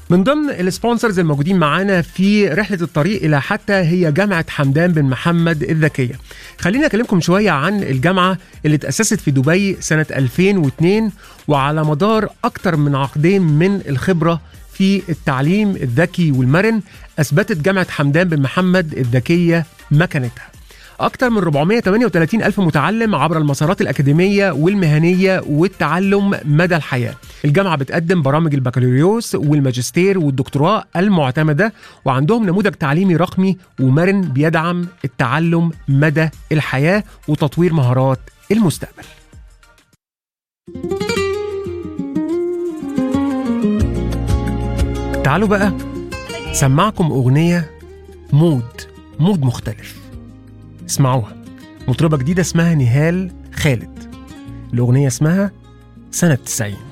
من ضمن السبونسرز الموجودين معانا في رحلة الطريق إلى حتى هي جامعة حمدان بن محمد الذكية خليني أكلمكم شوية عن الجامعة اللي تأسست في دبي سنة 2002 وعلى مدار أكتر من عقدين من الخبرة في التعليم الذكي والمرن أثبتت جامعة حمدان بن محمد الذكية مكانتها أكثر من 438 ألف متعلم عبر المسارات الأكاديمية والمهنية والتعلم مدى الحياة الجامعة بتقدم برامج البكالوريوس والماجستير والدكتوراه المعتمدة وعندهم نموذج تعليمي رقمي ومرن بيدعم التعلم مدى الحياة وتطوير مهارات المستقبل تعالوا بقى سمعكم أغنية مود مود مختلف اسمعوها مطربة جديدة اسمها نهال خالد الأغنية اسمها سنة 90